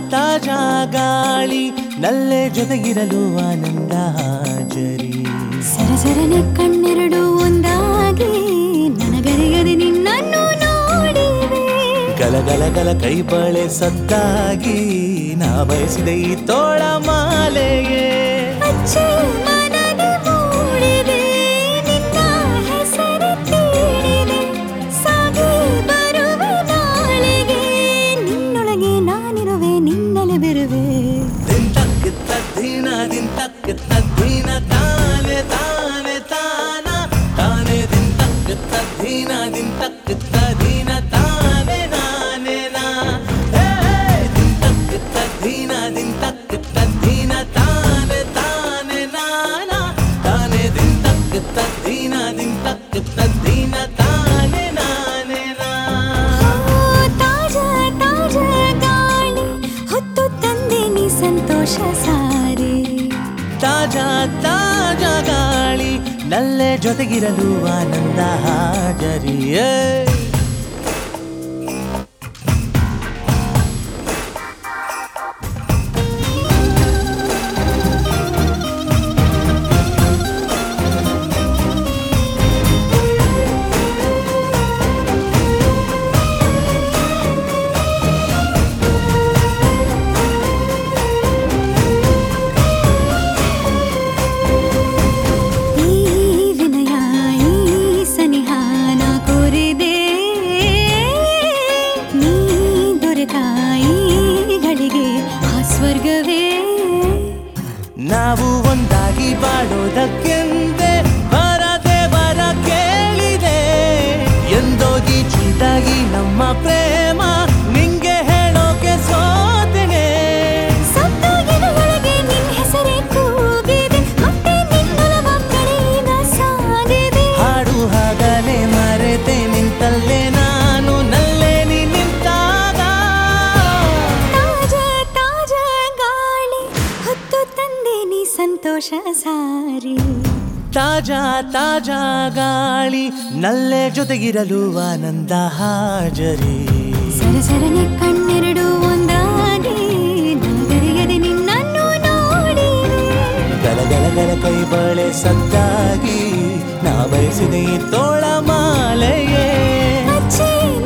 ತಾಜಾ ಗಾಳಿ ನಲ್ಲೆ ಜೊತೆಗಿರಲು ಆನಂದ ಹಾಜರಿ ಸರಸರನೆ ಕಣ್ಣೆರಡು ಒಂದಾಗಿ ನನಗರಿಯದೆ ನಿನ್ನನ್ನು ನೋಡಿವೆ ಗಲಗಲ ಗಲ ಕೈ ಬಳೆ ಸದ್ದಾಗಿ ನಾ ಬಯಸಿದ ಈ ತೋಳ ಮಾಲೆಯೇ ಅಚ್ಚೆ ಮನದೆ ಮೂಡಿದೆ ನಿನ್ನ ಹೆಸರು ತೀಡಿದೆ ಸಾಗಿ ಬರುವೆ ನಾಳೆಗೆ ನಿನ್ನೊಳಗೆ ನಾನಿರುವೆ ನಿನ್ನಲೆ ಬೆರುವೆ ದಿಂತಕ್ಕೆ ತದ್ದೀನ ದಿಂತಕ್ಕೆ ತದ್ದೀನ ತಾನೆ ತಾನೆ ತಾನ ತಾನೆ ದಿಂತಕ್ಕೆ ತದ್ದೀನ ದಿಂತಕ್ಕೆ ತದ್ದೀನ ತಾನೆ ನಾನೆ ನಾ ಹೇ, ದಿಂತಕ್ಕೆ ತದ್ದೀನ ದಿಂತಕ್ಕೆ ತದ್ದೀನ ತಾನೆ ತಾನೆ ನಾನ ತಾನೆ ದಿಂತಕ್ಕೆ ತದ್ದೀನ ದಿಂತಕ್ಕೆ ತದ್ದೀನ ತಾನೆ ನಾನೆ ನಾ ಓ ತಾಜಾ ತಾಜಾ ಗಾಳಿ ಹೊತ್ತು ತಂದೆ ನೀ ಸಂತೋಷ ಸಾರಿ ತಾಜಾ ತಾಜಾ ಗಾಳಿ ನಲ್ಲೆ ಜೊತೆಗಿರಲು ಆನಂದ ಹಾಜರಿಯೇ ಈ ವಿನಯ ಈ ಸನಿಹ ನಾ ಕೋರಿದೆ ನೀ ದೊರೆತ ಈ ಗಳಿಗೆ ಆ ಸ್ವರ್ಗವೇ ನಾವು ಒಂದಾಗಿ ಬಾಳೋದಕ್ಕೆಂದೇ ಬರದೆ ಬರ ಕೇಳಿದೆ ಎಂದೋಗಿ ಚೀಟಾಗಿ ನಮ್ಮ ಪ್ರೇಮ ನಿಂಗೆ ಹೇಳೋಕೆ ಸೋತೆನೆ ಸತ್ತಾಗಿನ ಒಳಗೆ ನಿನ್ ಹೆಸರೇ ಕೂಗಿದೆ ಮತ್ತೆ ನಿನ್ನೊಲವ ಕಡೆಯಿಂದ ಸಾಗಿದೆ ಹಾಡು ಹಾಗಲೇ ಮರೆತೆ ನಿಂತಲ್ಲೇ ನಾನು ನಲ್ಲೇ ನೀ ನಿಂತಾಗ ತಾಜಾ ತಾಜಾ ಗಾಳಿ ಹೊತ್ತು ತಂದೆ ನೀ ಸಂತೋಷ ಸಾರಿ ತಾಜಾ ತಾಜಾ ಗಾಳಿ ನಲ್ಲೆ ಜೊತೆಗಿರಲು ಆನಂದ ಹಾಜರಿ ಸರಸರನೆ ಕಣ್ಣೆರಡು ಒಂದಾಗಿ ನಗರಿಯದೆ ನಿನ್ನನ್ನು ನೋಡಿವೆ ಗಲಗಲ ಗಲ ಕೈ ಬಳೆ ಸದ್ದಾಗಿ ನಾ ಬಯಸಿದೆ ಈ ತೋಳ ಮಾಲೆಯೇ ಅಚ್ಚೆ